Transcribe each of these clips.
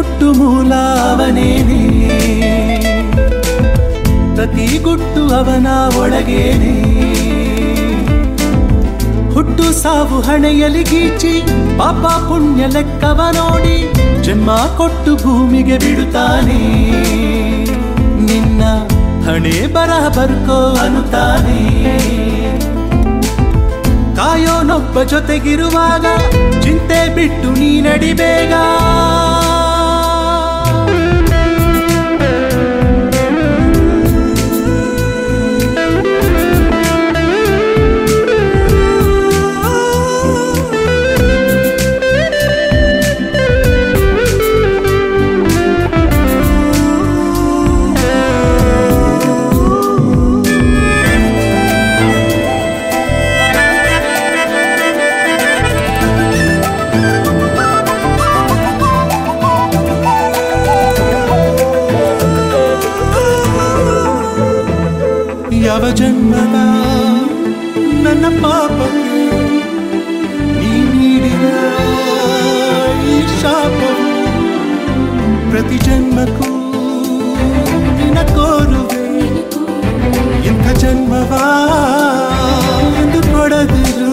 ಹುಟ್ಟು ಮೂಲ ಅವನೇನೆ ಪ್ರತಿ ಗುಟ್ಟು ಅವನ ಒಳಗೇನೆ ಹುಟ್ಟು ಸಾವು ಹಣೆಯಲಿ ಗೀಚಿ ಪಾಪ ಪುಣ್ಯ ಲೆಕ್ಕವ ನೋಡಿ ಜನ್ಮ ಕೊಟ್ಟು ಭೂಮಿಗೆ ಬಿಡುತ್ತಾನೆ ನಿನ್ನ ಹಣೆ ಬರಹ ಬರ್ಕೋ ಅನ್ನುತ್ತಾನೆ ಕಾಯೋನೊಬ್ಬ ಜೊತೆಗಿರುವಾಗ ಚಿಂತೆ ಬಿಟ್ಟು ನೀ ನಡಿಬೇಗ ಯಾವ ಜನ್ಮದ ನನ್ನ ಪಾಪಕ್ಕೆ ನೀ ನೀಡಿದ ಈ ಶಾಪವು ಪ್ರತಿ ಜನ್ಮಕ್ಕೂ ನಿನ್ನ ಕೋರುವೆ ಇಂಥ ಜನ್ಮವ ಎಂದು ಕೊಡದಿರು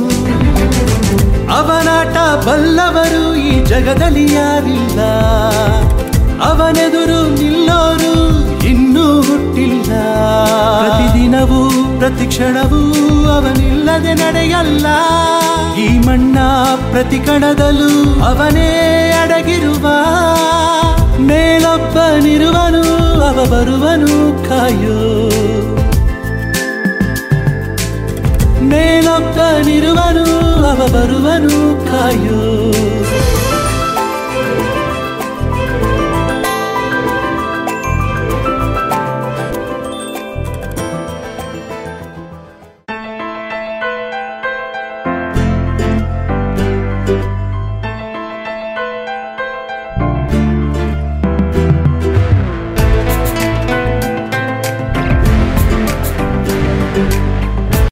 ಅವನಾಟ ಬಲ್ಲವರು ಈ ಜಗದಲ್ಲಿ ಯಾರಿಲ್ಲ ಅವನೆದುರು ನಿಲ್ಲೋರು ಇನ್ನೂ ಹುಟ್ಟಿಲ್ಲ ಪ್ರತಿದಿನವೂ ಪ್ರತಿ ಕ್ಷಣವೂ ಅವನಿಲ್ಲದೆ ನಡೆಯಲ್ಲ ಈ ಮಣ್ಣ ಪ್ರತಿ ಕಣದಲ್ಲೂ ಅವನೇ ಅಡಗಿರುವ ಮೇಲೊಬ್ಬನಿರುವನು ಅವ ಬರುವನು ಕಾಯೋ ಮೇಲೊಬ್ಬನಿರುವನು ಅವ ಬರುವನು ಕಾಯೋ